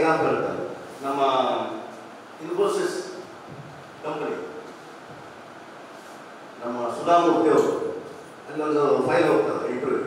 example ಹೇಳ್ತಾರೆ ನಮ್ಮ Infosys company ನಮ್ಮ ಸುಧಾಮೂರ್ತಿ ಅವರು ಅಲ್ಲೊಂದು ಫೈಲ್ ಹೋಗ್ತದೆ ಇಂಟರ್ವ್ಯೂ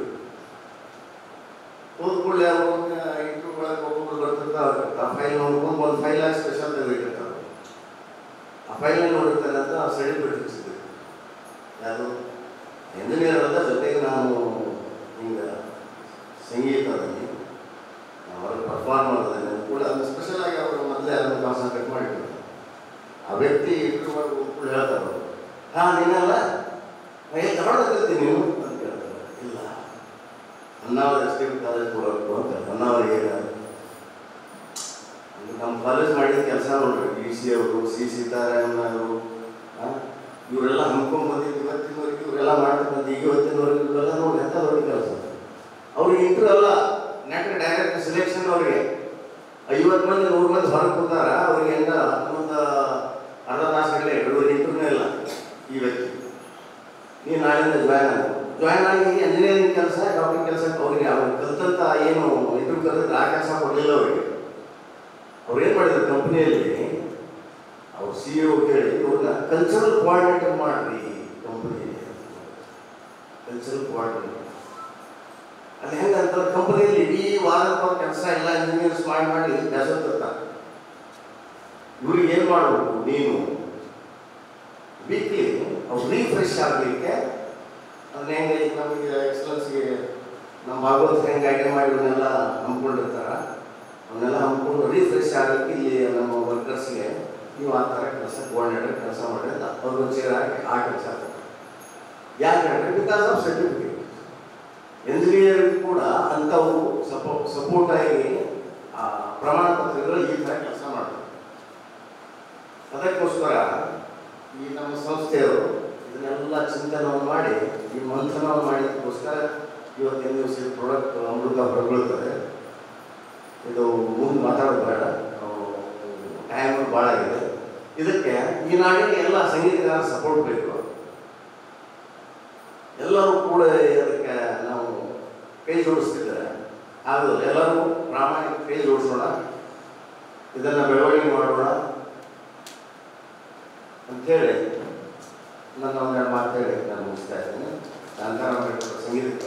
ಹೋದ ಕೂಡಲೇ ಅವರು ಇಂಟರ್ವ್ಯೂ ಒಳಗೆ ಒಬ್ಬೊಬ್ರು ಬರ್ತಿರ್ತಾರೆ ಆ ಫೈಲ್ ನೋಡ್ಕೊಂಡು ಒಂದು ಫೈಲ್ ಆಗಿ ಸ್ಪೆಷಲ್ ತೆಗೆದಿಟ್ಟಿರ್ತಾರೆ ಆ ಫೈಲ್ನ ನೋಡಿರ್ತಾರೆ ಅಂತ ಸರ್ಟಿಫಿಕೇಟ್ ಸಿಗುತ್ತೆ ಯಾವುದು ಎಂಜಿನಿಯರ್ ಅಲ್ಲ ಜೊತೆಗೆ ನಾನು ಹಿಂಗೆ ಸಂಗೀತದಲ್ಲಿ ಅವರು ಪರ್ಫಾರ್ಮ್ ಮಾಡಿದ್ದೇನೆ ಕೂಡ ಅದು ಸ್ಪೆಷಲ್ ಆಗಿ ಅವರು ಮೊದಲೇ ಅದನ್ನು ಕಾನ್ಸಂಟ್ರೇಟ್ ಮಾಡಿರ್ತಾರೆ ಆ ವ್ಯಕ್ತಿ ಇಂಟರ್ವ್ಯೂ ಮಾಡಿ ಕೂಡ ಹೇಳ್ತಾರೆ ಅವರು ಹಾಂ ನೀನಲ್ಲ ಏ ತಗೊಳ್ಬೇಕಂತೀನಿ ನೀನು ಅಂತ ಕೇಳ್ತಾರೆ ಇಲ್ಲ ಅನ್ನಾವರ ಎಸ್ ಟಿ ಕಾಲೇಜ್ ಕೊಡಬೇಕು ಅಂತ ಅನ್ನಾವರಿಗೆ ನಮ್ಮ ಕಾಲೇಜ್ ಮಾಡಿದ ಕೆಲಸ ನೋಡ್ರಿ ಡಿ ಸಿ ಅವರು ಸಿ ಸೀತಾರಾಮನ್ ಅವರು ಇವರೆಲ್ಲ ಹಮ್ಕೊಂಡ್ ಬಂದಿದ್ದು ಇವತ್ತಿನವರೆಗೆ ಇವರೆಲ್ಲ ಮಾಡ್ತಾ ಬಂದು ಈಗ ಇವತ್ತಿನವರೆಗೆ ಇವರೆಲ್ಲ ನೋಡಿ ಎಂತ ದೊಡ್ಡ ಕೆಲಸ ಅವ್ರಿಗೆ ಇಂಟರ್ವ್ಯೂ ಅಲ್ಲ ನೆಟ್ ಡೈರೆಕ್ಟ್ ಸೆಲೆಕ್ಷನ್ ಅವ್ರಿಗೆ ಐವತ್ತು ಮಂದಿ ನೂರು ಮಂದಿ ಹೊರಗೆ ಕೂತಾರ ಅವ್ರಿಗೆ ಹೆಂಗ ಒಂದು ಅರ್ಧ ತಾಸುಗಳೇ ಎರಡೂವರೆ ಇಂಟರ್ವ್ಯೂ ಇಲ್ಲ ಈ ವ್ಯಕ್ತಿ ನೀನು ನಾಳಿಂದ ಜಾಯ್ನ್ ಆಗ ಜಾಯ್ನ್ ಆಗಿ ಇಂಜಿನಿಯರಿಂಗ್ ಕೆಲಸ ಡಾಕ್ಟರ್ ಕೆಲಸಕ್ಕೆ ಅವ್ರಿಗೆ ಅವ್ರಿಗೆ ಕಲ್ತಂತ ಏನು ಇಂಟರ್ವ್ಯೂ ಕಲ್ತಿದ್ರೆ ಆ ಕೆಲಸ ಕೊಡಲಿಲ್ಲ ಅವರಿಗೆ ಅವ್ರು ಏನು ಮಾಡಿದ್ರು ಕಂಪ್ನಿಯಲ್ಲಿ ಅವ್ರು ಸಿ ಇ ಕೇಳಿ ಇವ್ರನ್ನ ಕಲ್ಚರಲ್ ಕೋಆರ್ಡಿನೇಟರ್ ಮಾಡ್ರಿ ಕಂಪ್ನಿಯಲ್ಲಿ ಕಲ್ಚರಲ್ ಕೋಆರ್ಡಿನೇಟರ್ ಅಲ್ಲಿ ಹೆಂಗಂತ ಕಂಪನಿಯಲ್ಲಿ ಇಡೀ ವಾರದ ಕೆಲಸ ಎಲ್ಲ ಇಂಜಿನಿಯರ್ಸ್ ಮಾಡಿ ಮಾಡಿ ಬೇಸತ್ತಿರ್ತಾರೆ ಇವ್ರಿಗೆ ಏನು ಮಾಡಬೇಕು ನೀನು ವೀಕ್ಲಿ ಅವ್ರು ರೀಫ್ರೆಶ್ ಆಗಲಿಕ್ಕೆ ಅದನ್ನ ಹೆಂಗೆ ಈಗ ನಮಗೆ ಎಕ್ಸಲೆನ್ಸ್ಗೆ ನಮ್ಮ ಭಾಗವತ್ ಹೆಂಗೆ ಐಡಿಯಾ ಮಾಡಿ ಇವನ್ನೆಲ್ಲ ಹಮ್ಮಿಕೊಂಡಿರ್ತಾರ ಅವನ್ನೆಲ್ಲ ಹಮ್ಮಿಕೊಂಡು ರೀಫ್ರೆಶ್ ಆಗಲಿಕ್ಕೆ ಇಲ್ಲಿ ನಮ್ಮ ವರ್ಕರ್ಸ್ಗೆ ನೀವು ಆ ಥರ ಕೆಲಸ ಕೋಆರ್ಡಿನೇಟರ್ ಕೆಲಸ ಮಾಡಿದ್ರೆ ಅವ್ರಿಗೆ ಚೇರ್ ಹಾಕಿ ಆ ಕೆಲಸ ಯಾಕೆ ಹೇಳಿದ್ರೆ ಬಿಕಾಸ್ ಆಫ್ ಸರ್ಟಿಫಿಕೇಟ್ ಎಂಜಿನಿಯರ್ ಕೂಡ ಅಂಥವು ಸಪೋ ಸಪೋರ್ಟ್ ಆಗಿ ಆ ಪ್ರಮಾಣ ಪತ್ರಗಳು ಈ ಥರ ಕೆಲಸ ಮಾಡ್ತಾರೆ ಅದಕ್ಕೋಸ್ಕರ ಈ ನಮ್ಮ ಸಂಸ್ಥೆಯವರು ಇದನ್ನೆಲ್ಲ ಚಿಂತನವನ್ನು ಮಾಡಿ ಈ ಮಂಥನವನ್ನು ಮಾಡಿದಕ್ಕೋಸ್ಕರ ಇವತ್ತಿನ ದಿವಸ ಈ ಪ್ರಾಡಕ್ಟ್ ಅಮೃತ ಹೊರಬೀಳ್ತದೆ ಇದು ಮುಂದೆ ಮಾತಾಡೋದು ಬೇಡ ಟೈಮ್ ಭಾಳ ಆಗಿದೆ ಇದಕ್ಕೆ ಈ ನಾಡಿಗೆ ಎಲ್ಲ ಸಂಗೀತಗಾರ ಸಪೋರ್ಟ್ ಬೇಕು ಎಲ್ಲರೂ ಕೂಡ ಅದಕ್ಕೆ ನಾವು ಕೈ ಜೋಡಿಸ್ತಿದ್ದಾರೆ ಆಗೋದು ಎಲ್ಲರೂ ಪ್ರಾಮಾಣಿಕ ಕೈ ಜೋಡಿಸೋಣ ಇದನ್ನು ಬೆಳವಣಿಗೆ ಮಾಡೋಣ ಅಂಥೇಳಿ ನನ್ನ ಒಂದೆರಡು ಮಾತು ಹೇಳಿ ನಾನು ಮುಗಿಸ್ತಾ ಇದ್ದೀನಿ ನಂತರ ಸಂಗೀತ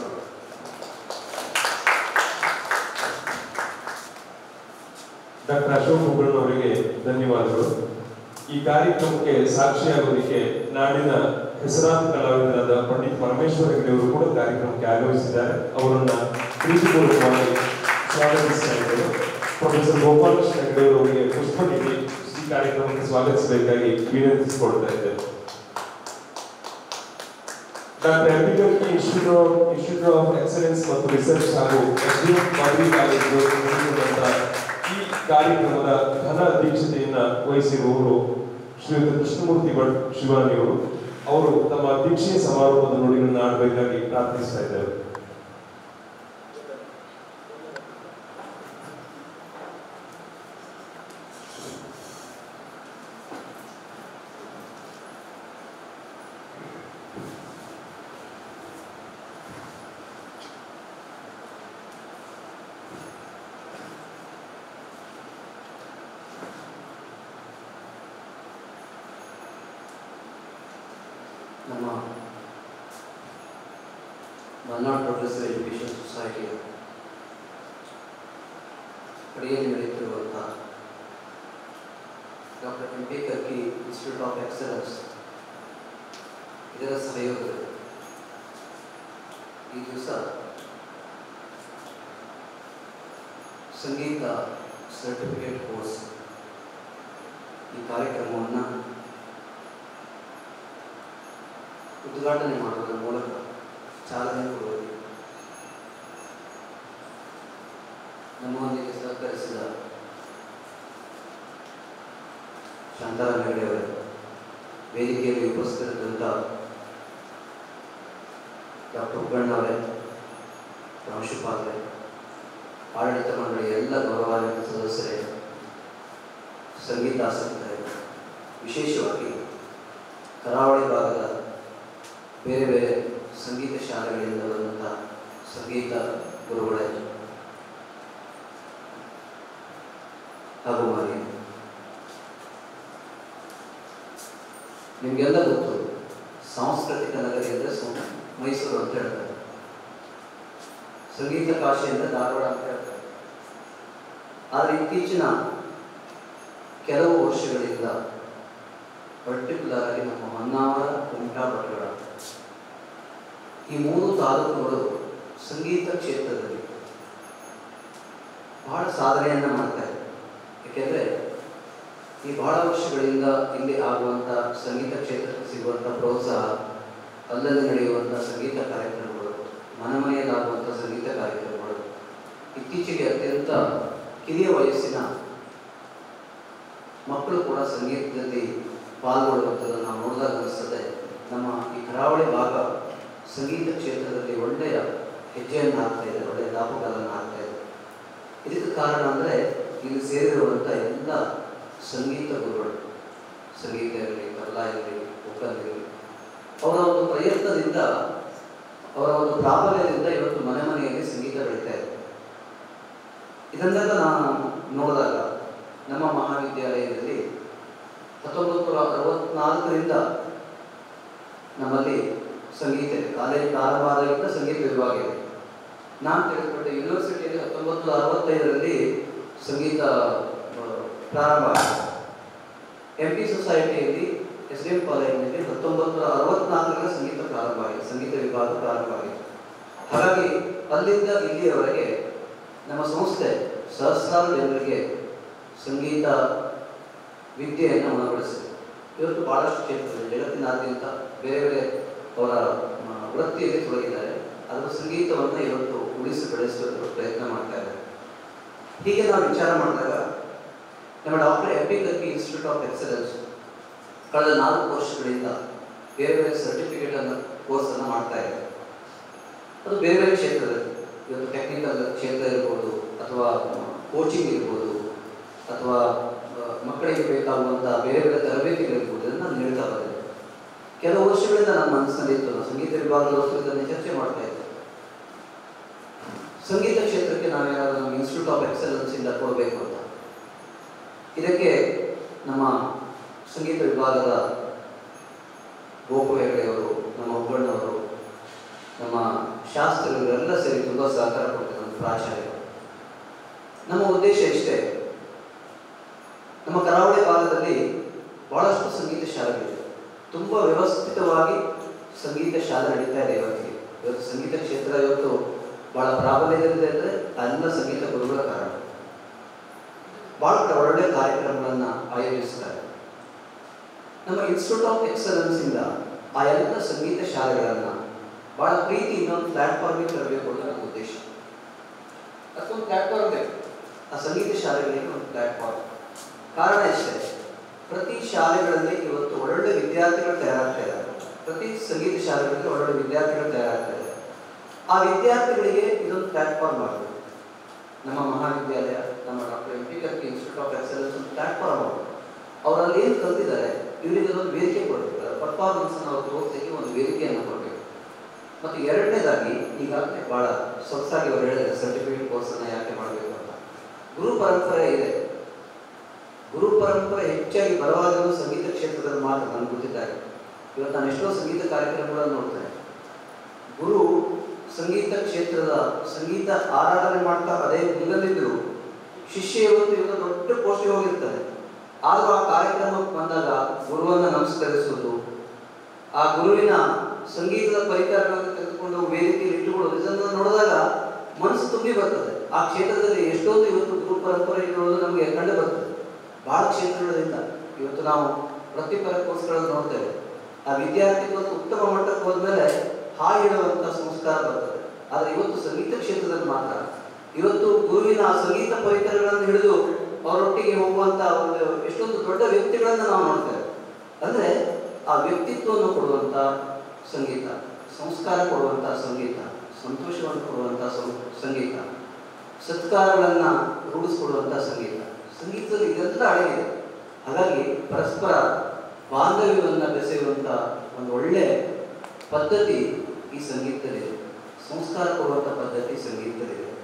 ಡಾಕ್ಟರ್ ಅಶೋಕ್ ಹುಬ್ಬಳ್ಳಿ ಅವರಿಗೆ ಧನ್ಯವಾದಗಳು ಈ ಕಾರ್ಯಕ್ರಮಕ್ಕೆ ಸಾಕ್ಷಿಯಾಗೋದಕ್ಕೆ ನಾಡಿನ ಹೆಸರಾಂತ ಕಲಾವಿದರಾದ ಪಂಡಿತ್ ಪರಮೇಶ್ವರ ಹೆಗಡೆ ಅವರು ಕೂಡ ಕಾರ್ಯಕ್ರಮಕ್ಕೆ ಆಗಮಿಸಿದ್ದಾರೆ ಅವರನ್ನ ಪ್ರೀತಿಪೂರ್ವಕವಾಗಿ ಸ್ವಾಗತಿಸ್ತಾ ಇದ್ದೇವೆ ಪ್ರೊಫೆಸರ್ ಗೋಪಾಲಕೃಷ್ಣ ಹೆಗಡೆ ಅವರಿಗೆ ಪುಷ್ಪ ನೀಡಿ ಈ ಕಾರ್ಯಕ್ರಮಕ್ಕೆ ಸ್ವಾಗತಿಸಬೇಕಾಗಿ ವಿನಂತಿಸಿಕೊಳ್ತಾ ಇದ್ದೇವೆ doctor Ambedkar institute of institute of excellence ಮತ್ತು ರಿಸರ್ಚ್ ಹಾಗೂ ಎಸ್ಡಿಎಂ ಪದವಿ ಕಾಲೇಜು ನಡೆಸಿರುವಂತ ಈ ಕಾರ್ಯಕ್ರಮದ ಘನ ಅಧ್ಯಕ್ಷತೆಯನ್ನ ವಹಿಸಿರುವವರು ಶ್ರೀಯುತ ಕೃಷ್ಣಮೂರ್ತಿ ಭಟ್ ಶಿವಾನಿಯವರು ಅವರು ತಮ್ಮ ದೀಕ್ಷೆ ಸಮಾರೋಪದ ನುಡಿಗಳನ್ನ ಆಡಬೇಕಾಗಿ ಪ್ರಾರ್ಥಿಸ್ತಾ ಇದ್ದಾರೆ ನಮ್ಮ ಮಲ್ನಾಡ್ ಪ್ರೊಫೆಸರ್ ಎಜುಕೇಷನ್ ಸೊಸೈಟಿಯ ಕಡೆಯಲ್ಲಿ ನಡೆಯುತ್ತಿರುವಂಥ doctor M P Karki institute of excellence ಇದರ ಸಹಯೋಗದಲ್ಲಿ ಈ ದಿವಸ ಸಂಗೀತ ಸರ್ಟಿಫಿಕೇಟ್ ಕೋರ್ಸ್ ಈ ಕಾರ್ಯಕ್ರಮವನ್ನು ಉದ್ಘಾಟನೆ ಮಾಡುವುದರ ಮೂಲಕ ಚಾಲನೆ ಕೊಡುವುದು ನಮ್ಮೊಂದಿಗೆ ಸಹಕರಿಸಿದ ಶಾಂತಾರಾಮ್ ಹೆಗಡೆ ಅವರೇ ವೇದಿಕೆಯಲ್ಲಿ ಉಪಸ್ಥಿತರಿದ್ದಂಥ ಡಾಕ್ಟರ್ ಉಗ್ಗಣ್ಣ ಅವರೇ ಪ್ರಾಂಶುಪಾಲರೇ ಆಡಳಿತ ಮಂಡಳಿಯ ಎಲ್ಲ ಗೌರವಾನ್ವಿತ ಸದಸ್ಯರೇ ಸಂಗೀತಾಸಕ್ತರೇ ವಿಶೇಷವಾಗಿ ಕರಾವಳಿ ಭಾಗದ ಬೇರೆ ಬೇರೆ ಸಂಗೀತ ಶಾಲೆಗಳಿಂದ ಬಂದಂಥ ಸಂಗೀತ ಗುರುಗಳೇ ಹಾಗೂ ಮನೆ ನಿಮಗೆಲ್ಲ ಗೊತ್ತು ಸಾಂಸ್ಕೃತಿಕ ನಗರಿ ಅಂದರೆ ಸು ಮೈಸೂರು ಅಂತ ಹೇಳ್ತಾರೆ ಸಂಗೀತ ಕಾಶಿಯಿಂದ ಧಾರವಾಡ ಅಂತ ಹೇಳ್ತಾರೆ ಆದರೆ ಇತ್ತೀಚಿನ ಕೆಲವು ವರ್ಷಗಳಿಂದ ಪರ್ಟಿಕ್ಯುಲರ್ ಆಗಿ ನಮ್ಮ ಹೊನ್ನಾವರ ಕುಮಟಾ ಭಟ್ಕಳ ಈ ಮೂರು ತಾಲೂಕುಗಳು ಸಂಗೀತ ಕ್ಷೇತ್ರದಲ್ಲಿ ಬಹಳ ಸಾಧನೆಯನ್ನ ಮಾಡ್ತಾರೆ ಯಾಕೆಂದ್ರೆ ಈ ಬಹಳ ವರ್ಷಗಳಿಂದ ಇಲ್ಲಿ ಆಗುವಂಥ ಸಂಗೀತ ಕ್ಷೇತ್ರಕ್ಕೆ ಸಿಗುವಂಥ ಪ್ರೋತ್ಸಾಹ ಅಲ್ಲಲ್ಲಿ ನಡೆಯುವಂಥ ಸಂಗೀತ ಕಾರ್ಯಕ್ರಮಗಳು ಮನೆ ಮನೆಯಲ್ಲಾಗುವಂಥ ಸಂಗೀತ ಕಾರ್ಯಕ್ರಮಗಳು ಇತ್ತೀಚೆಗೆ ಅತ್ಯಂತ ಕಿರಿಯ ವಯಸ್ಸಿನ ಮಕ್ಕಳು ಕೂಡ ಸಂಗೀತದಲ್ಲಿ ಪಾಲ್ಗೊಳ್ಳುವಂಥದ್ದು ನಾವು ನೋಡಿದಾಗ ಅನಿಸ್ತದೆ ನಮ್ಮ ಈ ಕರಾವಳಿ ಭಾಗ ಸಂಗೀತ ಕ್ಷೇತ್ರದಲ್ಲಿ ಒಳ್ಳೆಯ ಹೆಜ್ಜೆಯನ್ನು ಹಾಕ್ತಾ ಇದೆ ಒಳ್ಳೆಯ ದಾಪುಗಾಲನ್ನು ಹಾಕ್ತಾ ಇದೆ ಇದಕ್ಕೆ ಕಾರಣ ಅಂದರೆ ಇಲ್ಲಿ ಸೇರಿರುವಂಥ ಎಲ್ಲ ಸಂಗೀತ ಗುರುಗಳು ಸಂಗೀತ ಇರಲಿ ಕಲಾ ಇರಲಿ ಒಕ್ಕಲ್ ಇರಲಿ ಅವರ ಒಂದು ಪ್ರಯತ್ನದಿಂದ ಅವರ ಒಂದು ಪ್ರಾಬಲ್ಯದಿಂದ ಇವತ್ತು ಮನೆ ಮನೆಯಲ್ಲಿ ಸಂಗೀತ ಬೆಳೀತಾ ಇದೆ ಇದನ್ನೆಲ್ಲ ನಾನು ನೋಡಿದಾಗ ನಮ್ಮ ಮಹಾವಿದ್ಯಾಲಯದಲ್ಲಿ ಹತ್ತೊಂಬತ್ತು ನೂರ ಅರವತ್ನಾಲ್ಕರಿಂದ ನಮ್ಮಲ್ಲಿ ಸಂಗೀತ ಇದೆ ಕಾಲೇಜ್ ಪ್ರಾರಂಭ ಆದಾಗಿಂದ ಸಂಗೀತ ವಿಭಾಗ ಇದೆ ನಾನು ತಿಳಿದುಕೊಂಡೆ ಯೂನಿವರ್ಸಿಟಿಯಲ್ಲಿ ಹತ್ತೊಂಬತ್ತು ನೂರ ಅರವತ್ತೈದರಲ್ಲಿ ಸಂಗೀತ ಆ, ಪ್ರಾರಂಭ ಆಗಿದೆ ಎಂ ಪಿ ಸೊಸೈಟಿಯಲ್ಲಿ ಎಸ್ ಡಿ ಎಂ ಕಾಲೇಜಿನಲ್ಲಿ ಹತ್ತೊಂಬತ್ತು ನೂರ ಅರವತ್ನಾಲ್ಕರಿಂದ ಸಂಗೀತ ಪ್ರಾರಂಭ ಆಗಿದೆ ಸಂಗೀತ ವಿಭಾಗ ಪ್ರಾರಂಭ ಆಗಿದೆ ಹಾಗಾಗಿ ಅಲ್ಲಿಂದ ಇಲ್ಲಿಯವರೆಗೆ ನಮ್ಮ ಸಂಸ್ಥೆ ಸಹಸ್ರಾರು ಜನರಿಗೆ ಸಂಗೀತ ವಿದ್ಯೆಯನ್ನು ಉಣಗೊಳಿಸಿದೆ ಇವತ್ತು ಬಹಳಷ್ಟು ಕ್ಷೇತ್ರದಲ್ಲಿ ಜಗತ್ತಿನಾದ್ಯಂತ ಬೇರೆ ಬೇರೆ ಅವರ ಆ, ವೃತ್ತಿಯಲ್ಲಿ ತೊಡಗಿದ್ದಾರೆ ಅದರ ಸಂಗೀತವನ್ನು ಇವತ್ತು ಉಳಿಸಿ ಬೆಳೆಸುವ ಪ್ರಯತ್ನ ಮಾಡ್ತಾ ಇದ್ದಾರೆ ಹೀಗೆ ನಾವು ವಿಚಾರ ಮಾಡಿದಾಗ ನಮ್ಮ doctor M P Karki institute of excellence ಕಳೆದ ನಾಲ್ಕು ವರ್ಷಗಳಿಂದ ಬೇರೆ ಬೇರೆ ಸರ್ಟಿಫಿಕೇಟ್ ಅನ್ನು ಕೋರ್ಸ್ ಅನ್ನು ಮಾಡ್ತಾ ಇದೆ ಅದು ಬೇರೆ ಬೇರೆ ಕ್ಷೇತ್ರದಲ್ಲಿ ಇವತ್ತು ಟೆಕ್ನಿಕಲ್ ಕ್ಷೇತ್ರ ಇರ್ಬೋದು ಅಥವಾ ಕೋಚಿಂಗ್ ಇರ್ಬೋದು ಅಥವಾ ಆ, ಮಕ್ಕಳಿಗೆ ಬೇಕಾಗುವಂಥ ಬೇರೆ ಬೇರೆ ತರಬೇತಿಗಳಿರ್ಬೋದು ಇದನ್ನು ನೀಡ್ತಾ ಬಂದಿದೆ ಕೆಲವು ವರ್ಷಗಳಿಂದ ನಮ್ಮ ಮನಸ್ಸಿನಲ್ಲಿ ಇತ್ತು ನಾವು ಸಂಗೀತ ವಿಭಾಗದ ವಸ್ತುಗಳನ್ನು ಚರ್ಚೆ ಮಾಡ್ತಾ ಇದ್ದೆ ಸಂಗೀತ ಕ್ಷೇತ್ರಕ್ಕೆ ನಾವೇನಾದರೂ ನಮ್ಮ ಇನ್ಸ್ಟಿಟ್ಯೂಟ್ ಆಫ್ ಎಕ್ಸಲೆನ್ಸ್ ಇಂದ ಕೊಡಬೇಕು ಅಂತ ಇದಕ್ಕೆ ನಮ್ಮ ಸಂಗೀತ ವಿಭಾಗದ ಗೋಪು ಹೆಗಡೆಯವರು ನಮ್ಮ ಒಬ್ಬಣ್ಣವರು ನಮ್ಮ ಶಾಸ್ತ್ರಿಗಳು ಎಲ್ಲ ಸೇರಿ ತುಂಬ ಸಹಕಾರ ಕೊಡ್ತಾರೆ ನಮ್ಮ ಪ್ರಾಚಾರ್ಯರು ನಮ್ಮ ಉದ್ದೇಶ ಇಷ್ಟೇ ನಮ್ಮ ಕರಾವಳಿ ಭಾಗದಲ್ಲಿ ಬಹಳಷ್ಟು ಸಂಗೀತ ಶಾಲೆಗಳಿವೆ ತುಂಬ ವ್ಯವಸ್ಥಿತವಾಗಿ ಸಂಗೀತ ಶಾಲೆ ನಡೀತಾ ಇದೆ ಇವತ್ತಿಗೆ ಇವತ್ತು ಸಂಗೀತ ಕ್ಷೇತ್ರ ಇವತ್ತು ಬಹಳ ಪ್ರಾಬಲ್ಯದಲ್ಲಿದೆ ಅಂದರೆ ಎಲ್ಲ ಸಂಗೀತ ಗುರುಗಳ ಕಾರಣ ಬಹಳ ಒಳ್ಳೆ ಕಾರ್ಯಕ್ರಮಗಳನ್ನು ಆಯೋಜಿಸ್ತಾರೆ ನಮ್ಮ ಇನ್ಸ್ಟಿಟ್ಯೂಟ್ ಆಫ್ ಎಕ್ಸಲೆನ್ಸ್ ಇಂದ ಆ ಎಲ್ಲ ಸಂಗೀತ ಶಾಲೆಗಳನ್ನು ಬಹಳ ಪ್ರೀತಿಯಿಂದ ಒಂದು ಪ್ಲಾಟ್ಫಾರ್ಮಿಗೆ ತರಬೇಕು ಅನ್ನೋದು ನನ್ನ ಉದ್ದೇಶ ಅದಕ್ಕೊಂದು ಪ್ಲಾಟ್ಫಾರ್ಮ್ ಬೇಕು ಆ ಸಂಗೀತ ಶಾಲೆಗಳಿಗೆ ಒಂದು ಪ್ಲಾಟ್ಫಾರ್ಮ್ ಕಾರಣ ಇಷ್ಟೇ ಪ್ರತಿ ಶಾಲೆಗಳಲ್ಲಿ ಇವತ್ತು ಒಳ್ಳೊಳ್ಳೆ ವಿದ್ಯಾರ್ಥಿಗಳು ತಯಾರಾಗ್ತಾ ಇದ್ದಾರೆ ಪ್ರತಿ ಸಂಗೀತ ಶಾಲೆಗಳಲ್ಲಿ ಒಳ್ಳೊಳ್ಳೆ ವಿದ್ಯಾರ್ಥಿಗಳು ತಯಾರಾಗ್ತಾ ಇದ್ದಾರೆ ಆ ವಿದ್ಯಾರ್ಥಿಗಳಿಗೆ ಇದೊಂದು ಪ್ಲಾಟ್ಫಾರ್ಮ್ ಆಗಬೇಕು ನಮ್ಮ ಮಹಾವಿದ್ಯಾಲಯ ನಮ್ಮ doctor M P Karki institute of excellence ಒಂದು ಪ್ಲಾಟ್ಫಾರ್ಮ್ ಆಗಬೇಕು ಅವರಲ್ಲಿ ಏನು ಕಲ್ತಿದ್ದಾರೆ ಇವರಿಗೆ ಒಂದು ವೇದಿಕೆ ಕೊಡಬೇಕು ಪರ್ಫಾರ್ಮೆನ್ಸ್ ನಾವು ತೋರಿಸಲಿಕ್ಕೆ ಒಂದು ವೇದಿಕೆಯನ್ನು ಕೊಡಬೇಕು ಮತ್ತು ಎರಡನೇದಾಗಿ ಈಗಾಗಲೇ ಭಾಳ ಸೊಗಸಾಗಿ ಅವರು ಹೇಳಿದ್ದಾರೆ ಸರ್ಟಿಫಿಕೇಟ್ ಕೋರ್ಸನ್ನು ಯಾಕೆ ಮಾಡಬೇಕು ಅಂತ ಗುರು ಪರಂಪರೆ ಇದೆ ಗುರು ಪರಂಪರೆ ಹೆಚ್ಚಾಗಿ ಬಲವಾಗಿರುವ ಸಂಗೀತ ಕ್ಷೇತ್ರದಲ್ಲಿ ಮಾತ್ರ ನನಗೆ ಗೊತ್ತಿದ್ದಾರೆ ಇವತ್ತು ನಾನು ಎಷ್ಟೋ ಸಂಗೀತ ಕಾರ್ಯಕ್ರಮಗಳನ್ನು ನೋಡ್ತೇನೆ ಗುರು ಸಂಗೀತ ಕ್ಷೇತ್ರದ ಸಂಗೀತ ಆರಾಧನೆ ಮಾಡ್ತಾ ಅದೇ ಮುಂದಲ್ಲಿದ್ದರು ಶಿಷ್ಯ ಇವತ್ತು ಇವತ್ತು ದೊಡ್ಡ ಪೋಸ್ಟಿಗೆ ಹೋಗಿರ್ತಾರೆ ಆದರೂ ಆ ಕಾರ್ಯಕ್ರಮಕ್ಕೆ ಬಂದಾಗ ಗುರುವನ್ನು ನಮಸ್ಕರಿಸುವುದು ಆ ಗುರುವಿನ ಸಂಗೀತದ ಪರಿಕರಗಳನ್ನು ತೆಗೆದುಕೊಂಡು ವೇದಿಕೆಯಲ್ಲಿ ಇಟ್ಟುಕೊಳ್ಳೋದು ಇದನ್ನು ನೋಡಿದಾಗ ಮನಸ್ಸು ತುಂಬಿ ಬರ್ತದೆ ಆ ಕ್ಷೇತ್ರದಲ್ಲಿ ಎಷ್ಟೊಂದು ಇವತ್ತು ಗುರು ಪರಂಪರೆ ಇರುವುದು ನಮಗೆ ಕಂಡು ಬರ್ತದೆ ಬಹಳ ಕ್ಷೇತ್ರಗಳಿಂದ ಇವತ್ತು ನಾವು ವೃತ್ತಿಪರ ಕೋರ್ಸ್ಗಳನ್ನು ನೋಡ್ತೇವೆ ಆ ವಿದ್ಯಾರ್ಥಿಗಳು ಉತ್ತಮ ಮಟ್ಟಕ್ಕೆ ಹೋದ್ಮೇಲೆ ಹಾಯಿ ಇಡುವಂಥ ಸಂಸ್ಕಾರ ಬರ್ತದೆ ಆದರೆ ಇವತ್ತು ಸಂಗೀತ ಕ್ಷೇತ್ರದಲ್ಲಿ ಮಾತ್ರ ಇವತ್ತು ಗುರುವಿನ ಆ ಸಂಗೀತ ಪರಿಕರಗಳನ್ನು ಹಿಡಿದು ಅವರೊಟ್ಟಿಗೆ ಹೋಗುವಂತ ಒಂದು ಎಷ್ಟೊಂದು ದೊಡ್ಡ ವ್ಯಕ್ತಿಗಳನ್ನ ನಾವು ನೋಡ್ತೇವೆ ಅಂದ್ರೆ ಆ ವ್ಯಕ್ತಿತ್ವವನ್ನು ಕೊಡುವಂತ ಸಂಗೀತ ಸಂಸ್ಕಾರ ಕೊಡುವಂತ ಸಂಗೀತ ಸಂತೋಷವನ್ನು ಕೊಡುವಂತ ಸಂ- ಸಂಗೀತ ಸತ್ಕಾರಗಳನ್ನ ರೂಢಿಸ್ಕೊಡುವಂತ ಸಂಗೀತ ಸಂಗೀತದಲ್ಲಿ ಇದೆಲ್ಲ ಅಡಗಿದೆ ಹಾಗಾಗಿ ಪರಸ್ಪರ ಬಾಂಧವ್ಯವನ್ನು ಬೆಸೆಯುವಂತ ಒಂದು ಒಳ್ಳೆ ಪದ್ಧತಿ ಈ ಸಂಗೀತದಲ್ಲಿದೆ ಸಂಸ್ಕಾರ ಕೊಡುವಂಥ ಪದ್ಧತಿ ಸಂಗೀತದಲ್ಲಿದೆ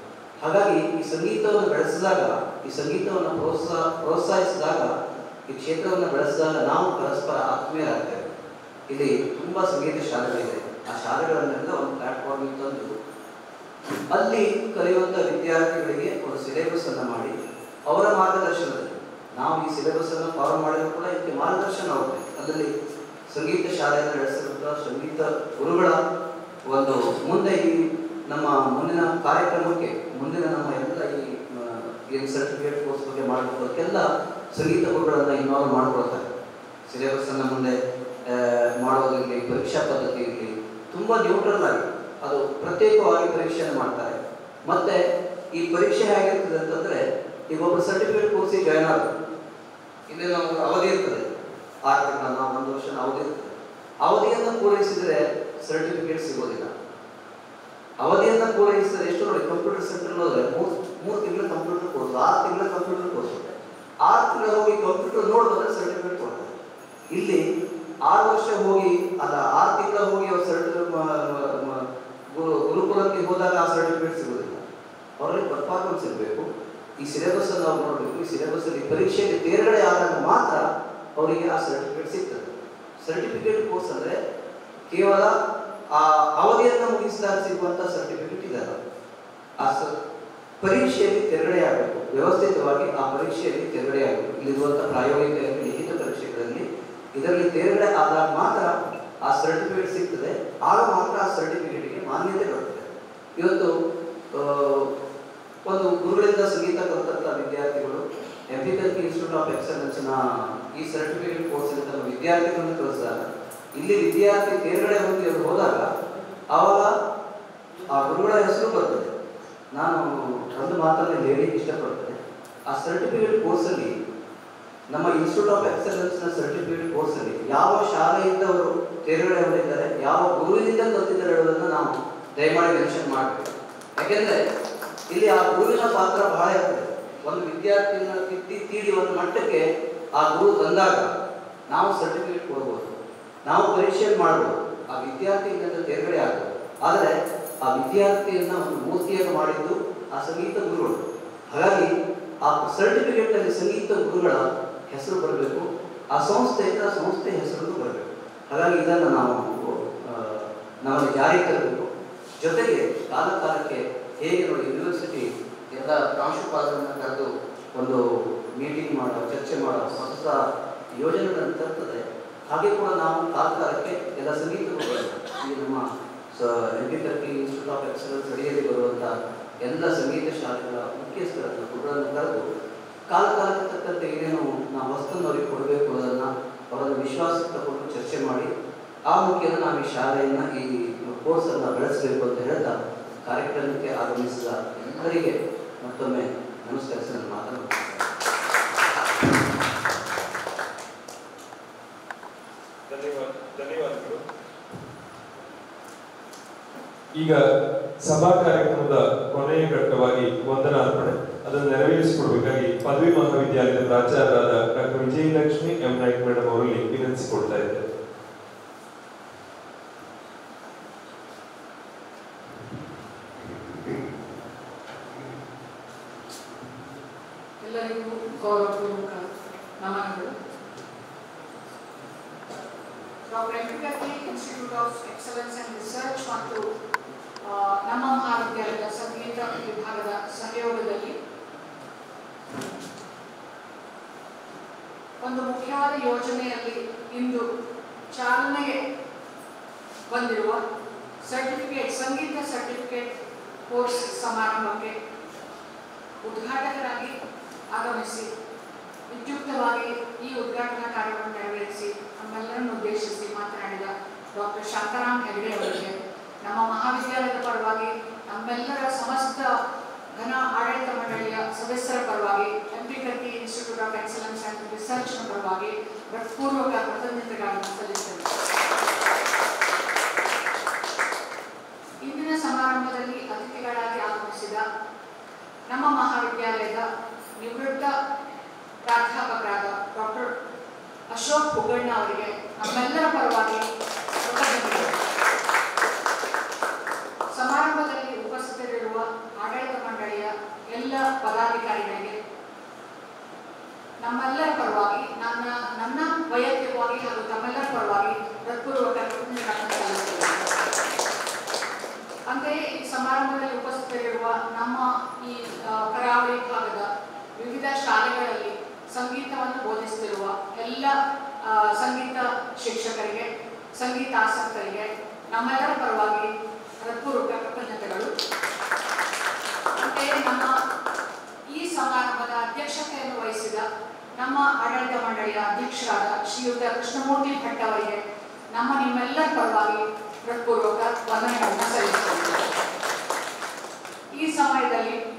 ಹಾಗಾಗಿ ಈ ಸಂಗೀತವನ್ನು ಬೆಳೆಸಿದಾಗ ಈ ಸಂಗೀತವನ್ನು ಪ್ರೋತ್ಸಾಹ ಪ್ರೋತ್ಸಾಹಿಸಿದಾಗ ಈ ಕ್ಷೇತ್ರವನ್ನು ಬೆಳೆಸಿದಾಗ ನಾವು ಪರಸ್ಪರ ಆತ್ಮೀಯರಾಗ್ತೇವೆ ಇಲ್ಲಿ ತುಂಬ ಸಂಗೀತ ಶಾಲೆಗಳಿದೆ ಆ ಶಾಲೆಗಳನ್ನೆಲ್ಲ ಒಂದು ಪ್ಲಾಟ್ಫಾರ್ಮ್ ತಂದು ಅಲ್ಲಿ ಕಲಿಯುವಂಥ ವಿದ್ಯಾರ್ಥಿಗಳಿಗೆ ಒಂದು ಸಿಲೆಬಸ್ ಅನ್ನು ಮಾಡಿ ಅವರ ಮಾರ್ಗದರ್ಶನದಲ್ಲಿ ನಾವು ಈ ಸಿಲೆಬಸ್ ಅನ್ನು ಫಾಲೋ ಮಾಡಿದ್ರು ಕೂಡ ಇದಕ್ಕೆ ಮಾರ್ಗದರ್ಶನ ಆಗುತ್ತೆ ಅದರಲ್ಲಿ ಸಂಗೀತ ಶಾಲೆಯನ್ನು ನಡೆಸಿರುವಂಥ ಸಂಗೀತ ಗುರುಗಳ ಒಂದು ಮುಂದೆ ಈ ನಮ್ಮ ಮುಂದಿನ ಕಾರ್ಯಕ್ರಮಕ್ಕೆ ಮುಂದಿನ ನಮ್ಮ ಎಲ್ಲ ಈ ಆ, ಏನು ಸರ್ಟಿಫಿಕೇಟ್ ಕೋರ್ಸ್ ಬಗ್ಗೆ ಮಾಡಬೇಕು ಅದಕ್ಕೆಲ್ಲ ಸಂಗೀತ ಗುರುಗಳನ್ನು ಇನ್ವಾಲ್ವ್ ಮಾಡ್ಕೊಳ್ತಾರೆ ಸಿಲೆಬಸ್ ಅನ್ನು ಮುಂದೆ ಆ, ಮಾಡೋದಿರಲಿ ಪರೀಕ್ಷಾ ಪದ್ಧತಿ ಇರಲಿ ತುಂಬ ನ್ಯೂಟ್ರಲ್ ಆಗಿ ಅದು ಪ್ರತ್ಯೇಕವಾಗಿ ಪರೀಕ್ಷೆಯನ್ನು ಮಾಡ್ತಾರೆ ಮತ್ತೆ ಈ ಪರೀಕ್ಷೆ ಹೇಗಿರ್ತದೆ ಅಂತಂದ್ರೆ ಈಗ ಒಬ್ಬರು ಸರ್ಟಿಫಿಕೇಟ್ ಕೋರ್ಸಿಗೆ ಜಾಯ್ನ್ ಆದ್ರು ಇಲ್ಲಿ ನಾವು ಅವಧಿ ಇರ್ತದೆ ಆರು ತಿಂಗಳ ಒಂದು ವರ್ಷ ಅವಧಿ ಇರ್ತದೆ ಅವಧಿಯನ್ನು ಪೂರೈಸಿದ್ರೆ ಸರ್ಟಿಫಿಕೇಟ್ ಸಿಗೋದಿಲ್ಲ ಅವಧಿಯನ್ನು ಪೂರೈಸಿದ್ರೆ ಎಷ್ಟು ನೋಡಿ ಕಂಪ್ಯೂಟರ್ ಸೆಂಟರ್ ಹೋದ್ರೆ ಮೂರು ಮೂರು ತಿಂಗಳ ಕಂಪ್ಯೂಟರ್ ಕೋರ್ಸ್ ಆರು ತಿಂಗಳ ಕಂಪ್ಯೂಟರ್ ಕೋರ್ಸ್ ಆರು ತಿಂಗಳ ಹೋಗಿ ಕಂಪ್ಯೂಟರ್ ನೋಡಿದ್ರೆ ಸರ್ಟಿಫಿಕೇಟ್ ಕೊಡ್ತಾರೆ ಇಲ್ಲಿ ಆರು ವರ್ಷ ಹೋಗಿ ಅಲ್ಲ ಆರು ತಿಂಗಳ ಹೋಗಿ ಅವ್ರು ಸರ್ಟಿಫಿಕೇಟ್ ಗುರುಕುಲಕ್ಕೆ ಹೋದಾಗ ಆ ಸರ್ಟಿಫಿಕೇಟ್ ಸಿಗೋದಿಲ್ಲ ಅವರಲ್ಲಿ ಪರ್ಫಾರ್ಮೆನ್ಸ್ ಇರಬೇಕು ಈ ಸಿಲೆಬಸ್ ಅನ್ನು ನಾವು ನೋಡಬೇಕು ಈ ಸಿಲೆಬಸ್ ಅಲ್ಲಿ ಪರೀಕ್ಷೆಗೆ ತೇರ್ಗಡೆ ಆದಾಗ ಮಾತ್ರ ಅವರಿಗೆ ಆ ಸರ್ಟಿಫಿಕೇಟ್ ಸಿಗ್ತದೆ ಸರ್ಟಿಫಿಕೇಟ್ ಕೋರ್ಸ್ ಅಂದ್ರೆ ಕೇವಲ ಆ ಅವಧಿಯನ್ನು ಮುಗಿಸಿದಾಗ ಸಿಗುವಂತ ಸರ್ಟಿಫಿಕೇಟ್ ಇದಲ್ಲ ಆ ಸ- ಪರೀಕ್ಷೆಯಲ್ಲಿ ತೆರಗಡೆ ಆಗಬೇಕು ವ್ಯವಸ್ಥಿತವಾಗಿ ಆ ಪರೀಕ್ಷೆಯಲ್ಲಿ ತೆರಗಡೆ ಆಗಬೇಕು ಇಲ್ಲಿರುವಂಥ ಪ್ರಾಯೋಗಿಕ ಲಿಖಿತ ಪರೀಕ್ಷೆಗಳಲ್ಲಿ ಇದರಲ್ಲಿ ತೇರ್ಗಡೆ ಆದಾಗ ಮಾತ್ರ ಆ ಸರ್ಟಿಫಿಕೇಟ್ ಸಿಗ್ತದೆ ಆಗ ಮಾತ್ರ ಆ ಸರ್ಟಿಫಿಕೇಟ್ಗೆ ಮಾನ್ಯತೆ ಬರ್ತದೆ ಇವತ್ತು ಆ, ಒಂದು ಗುರುಗಳಿಂದ ಸಂಗೀತ ಕಲಿತಂಥ ವಿದ್ಯಾರ್ಥಿಗಳು ಎಪಿಕಲ್ಕಿ ಇನ್ಸ್ಟಿಟ್ಯೂಟ್ ಆಫ್ ಎಕ್ಸಲೆನ್ಸ್ನ ಈ ಸರ್ಟಿಫಿಕೇಟ್ ಕೋರ್ಸ್ ತಮ್ಮ ವಿದ್ಯಾರ್ಥಿಗಳನ್ನು ಕಳಿಸಿದಾಗ ಇಲ್ಲಿ ವಿದ್ಯಾರ್ಥಿ ತೇರ್ಗಡೆ ಹೋಗಿ ಅವ್ರು ಹೋದಾಗ ಆವಾಗ ಆ ಗುರುಗಳ ಹೆಸರು ಬರ್ತದೆ ನಾನು ಒಂದು ಮಾತನ್ನು ಹೇಳಿ ಇಷ್ಟಪಡ್ತೇನೆ ಆ ಸರ್ಟಿಫಿಕೇಟ್ ಕೋರ್ಸಲ್ಲಿ ನಮ್ಮ ಇನ್ಸ್ಟಿಟ್ಯೂಟ್ ಆಫ್ ಎಕ್ಸಲೆನ್ಸ್ನ ಸರ್ಟಿಫಿಕೇಟ್ ಕೋರ್ಸಲ್ಲಿ ಯಾವ ಶಾಲೆಯಿಂದ ಅವರು ತೇರ್ಗಡೆ ಹೊಂದಿದ್ದಾರೆ ಯಾವ ಗುರುವಿನಿಂದ ಕಲಿತಿದ್ದಾರೆ ಹೇಳೋದನ್ನು ನಾವು ದಯಮಾಡಿ ಮೆನ್ಷನ್ ಮಾಡಬೇಕು ಯಾಕೆಂದ್ರೆ ಇಲ್ಲಿ ಆ ಗುರುವಿನ ಪಾತ್ರ ಬಹಳ ಇರ್ತದೆ ಒಂದು ವಿದ್ಯಾರ್ಥಿನ ತಿದ್ದಿ ತೀಡಿ ಒಂದು ಮಟ್ಟಕ್ಕೆ ಆ ಗುರು ತಂದಾಗ ನಾವು ಸರ್ಟಿಫಿಕೇಟ್ ಕೊಡ್ಬೋದು ನಾವು ಪರೀಕ್ಷೆ ಮಾಡ್ಬೋದು ಆ ವಿದ್ಯಾರ್ಥಿಯಿಂದ ತೇರ್ಗಡೆ ಆಗ್ಬೋದು ಆದರೆ ಆ ವಿದ್ಯಾರ್ಥಿಯನ್ನ ಒಂದು ಮೂರ್ತಿಯನ್ನು ಮಾಡಿದ್ದು ಆ ಸಂಗೀತ ಗುರುಗಳು ಹಾಗಾಗಿ ಆ ಸರ್ಟಿಫಿಕೇಟ್ ಅಲ್ಲಿ ಸಂಗೀತ ಗುರುಗಳ ಹೆಸರು ಬರಬೇಕು ಆ ಸಂಸ್ಥೆಯಿಂದ ಸಂಸ್ಥೆ ಹೆಸರು ಬರಬೇಕು ಹಾಗಾಗಿ ಇದನ್ನು ನಾವು ಆ, ನಮ್ಮಲ್ಲಿ ಜಾರಿಗೆ ತರಬೇಕು ಜೊತೆಗೆ ಕಾಲ ಕಾಲಕ್ಕೆ ಹೇಗೆ ನೋಡಿ ಯೂನಿವರ್ಸಿಟಿ ಎಲ್ಲ ಪ್ರಾಂಶುಪಾಲರನ್ನ ಕರೆದು ಒಂದು ಮೀಟಿಂಗ್ ಮಾಡೋ ಚರ್ಚೆ ಮಾಡೋ ಹೊಸ ಹೊಸ ಯೋಜನೆಗಳನ್ನು ತರ್ತದೆ ಹಾಗೆ ಕೂಡ ನಾವು ಕಾಲ ಕಾಲಕ್ಕೆ ಎಲ್ಲ ಸಂಗೀತ ಗುರುಗಳನ್ನ, ಈ ನಮ್ಮ ಎಪಿಕರ್ಕಿ ಇನ್ಸ್ಟಿಟ್ಯೂಟ್ ಆಫ್ ಎಕ್ಸಲೆನ್ಸ್ ಅಡಿಯಲ್ಲಿ ಬರುವಂಥ ಎಲ್ಲ ಸಂಗೀತ ಶಾಲೆಗಳ ಮುಖ್ಯಸ್ಥರನ್ನು ಗುರುಗಳನ್ನು ಕರೆದು ಕಾಲ ಕಾಲಕ್ಕೆ ತಕ್ಕಂತೆ ಏನೇನು ನಾವು ವಸ್ತುವನ್ನು ಅವರಿಗೆ ಕೊಡಬೇಕು ಅನ್ನೋದನ್ನು ಅವರನ್ನು ವಿಶ್ವಾಸಕ್ಕೆ ತಗೊಂಡು ಚರ್ಚೆ ಮಾಡಿ ಆ ಮುಖೇನ ನಾವು ಈ ಶಾಲೆಯನ್ನು ಈ ಕೋರ್ಸನ್ನು ಬೆಳೆಸಬೇಕು ಅಂತ ಹೇಳ್ತಾ ಕಾರ್ಯಕ್ರಮಕ್ಕೆ ಆಗಮಿಸಿದ ಎಲ್ಲರಿಗೆ ಮತ್ತೊಮ್ಮೆ ನಮಸ್ಕರಿಸಿ ನನ್ನ ಮಾತನ್ನು ಧನ್ಯವಾದ ಧನ್ಯವಾದಗಳು ಈಗ ಸಭಾ ಕಾರ್ಯಕ್ರಮದ ಕೊನೆಯ ಘಟ್ಟವಾಗಿ ವಂದನಾ ಅರ್ಪಣೆ ಅದನ್ನು ನೆರವೇರಿಸಿಕೊಡ್ಬೇಕಾಗಿ ಪದವಿ ಮಹಾವಿದ್ಯಾಲಯದ ಪ್ರಾಚಾರ್ಯರಾದ doctor Vijayalakshmi M Naik madam ಅವರಲ್ಲಿ ವಿನಂತಿಸಿಕೊಡ್ತಾ ಇದ್ದಾರೆ ಎಲ್ಲರಿಗೂ ಗೌರವಪೂರ್ವಕ ನಮನಗಳು doctor ಎಂಪಿಕರ್ಕಿ institute of excellence and research ಮತ್ತು ಆ, ನಮ್ಮ ಮಹಾವಿದ್ಯಾಲಯದ ಸಂಗೀತ ವಿಭಾಗದ ಸಹಯೋಗದಲ್ಲಿ ಒಂದು ಮುಖ್ಯವಾದ ಯೋಜನೆಯಲ್ಲಿ ಇಂದು ಚಾಲನೆಗೆ ಬಂದಿರುವ ಸರ್ಟಿಫಿಕೇಟ್ ಸಂಗೀತ ಸರ್ಟಿಫಿಕೇಟ್ ಕೋರ್ಸ್ ಸಮಾರಂಭಕ್ಕೆ ಉದ್ಘಾಟಕರಾಗಿ ಆಗಮಿಸಿ ವಿದ್ಯುಕ್ತವಾಗಿ ಈ ಉದ್ಘಾಟನಾ ಕಾರ್ಯವನ್ನು ನೆರವೇರಿಸಿ ನಮ್ಮೆಲ್ಲರನ್ನು ಉದ್ದೇಶಿಸಿ ಮಾತನಾಡಿದ ಡಾಕ್ಟರ್ ಶಾಂತಾರಾಮ್ ಹೆಗಡೆ ಅವರಿಗೆ ನಮ್ಮ ಮಹಾವಿದ್ಯಾಲಯದ ಪರವಾಗಿ ನಮ್ಮೆಲ್ಲರ ಸಮಸ್ತ ಘನ ಆಡಳಿತ ಮಂಡಳಿಯ ಸದಸ್ಯರ ಪರವಾಗಿ M P Karki institute of excellence and ರಿಸರ್ಚ್ನ ಪರವಾಗಿ ಹೃತ್ಪೂರ್ವಕ ಕೃತಜ್ಞತೆಗಳನ್ನು ಸಲ್ಲಿಸ್ತೇನೆ ಇಂದಿನ ಸಮಾರಂಭದಲ್ಲಿ ಅತಿಥಿಗಳಾಗಿ ಆಗಮಿಸಿದ ನಮ್ಮ ಮಹಾವಿದ್ಯಾಲಯದ ನಿವೃತ್ತ ಪ್ರಾಧ್ಯಾಪಕರಾದ ಡಾಕ್ಟರ್ ಅಶೋಕ್ ಹುಗಣ್ಣ ಅವರಿಗೆ ನಮ್ಮೆಲ್ಲರ ಪರವಾಗಿ ಕೃತಜ್ಞತೆಗಳು ಸಮಾರಂಭದಲ್ಲಿ ಉಪಸ್ಥಿತರಿರುವ ಆಡಳಿತ ಮಂಡಳಿಯ ಎಲ್ಲ ಪದಾಧಿಕಾರಿಗಳಿಗೆ ನಮ್ಮೆಲ್ಲರ ಪರವಾಗಿ ನನ್ನ ನನ್ನ ವೈಯಕ್ತಿಕವಾಗಿ ಹಾಗೂ ತಮ್ಮೆಲ್ಲರ ಪರವಾಗಿ ಹೃತ್ಪೂರ್ವಕ ಕೃತಜ್ಞತೆಗಳನ್ನು ಸಲ್ಲಿಸುತ್ತೇನೆ ಅಂತೆಯೇ ಈ ಸಮಾರಂಭದಲ್ಲಿ ಉಪಸ್ಥಿತರಿರುವ ನಮ್ಮ ಈ ಆ, ಕರಾವಳಿ ಭಾಗದ ವಿವಿಧ ಶಾಲೆಗಳಲ್ಲಿ ಸಂಗೀತವನ್ನು ಬೋಧಿಸುತ್ತಿರುವ ಎಲ್ಲ ಆ, ಸಂಗೀತ ಶಿಕ್ಷಕರಿಗೆ ಸಂಗೀತ ಆಸಕ್ತರಿಗೆ ನಮ್ಮೆಲ್ಲರ ಪರವಾಗಿ ಹೃತ್ಪೂರ್ವಕ ಕೃತಜ್ಞತೆಗಳು ಅಂತೆಯೇ ನಮ್ಮ ಈ ಸಮಾರಂಭದ ಅಧ್ಯಕ್ಷತೆಯನ್ನು ವಹಿಸಿದ ನಮ್ಮ ಆಡಳಿತ ಮಂಡಳಿಯ ಅಧ್ಯಕ್ಷರಾದ ಶ್ರೀಯುತ ಕೃಷ್ಣಮೂರ್ತಿ ಭಟ್ ಅವರಿಗೆ ನಮ್ಮ ನಿಮ್ಮೆಲ್ಲರ ಪರವಾಗಿ ಹೃತ್ಪೂರ್ವಕ ವಂದನೆಗಳನ್ನು ಸಲ್ಲಿಸುತ್ತೇನೆ ಈ ಸಮಯದಲ್ಲಿ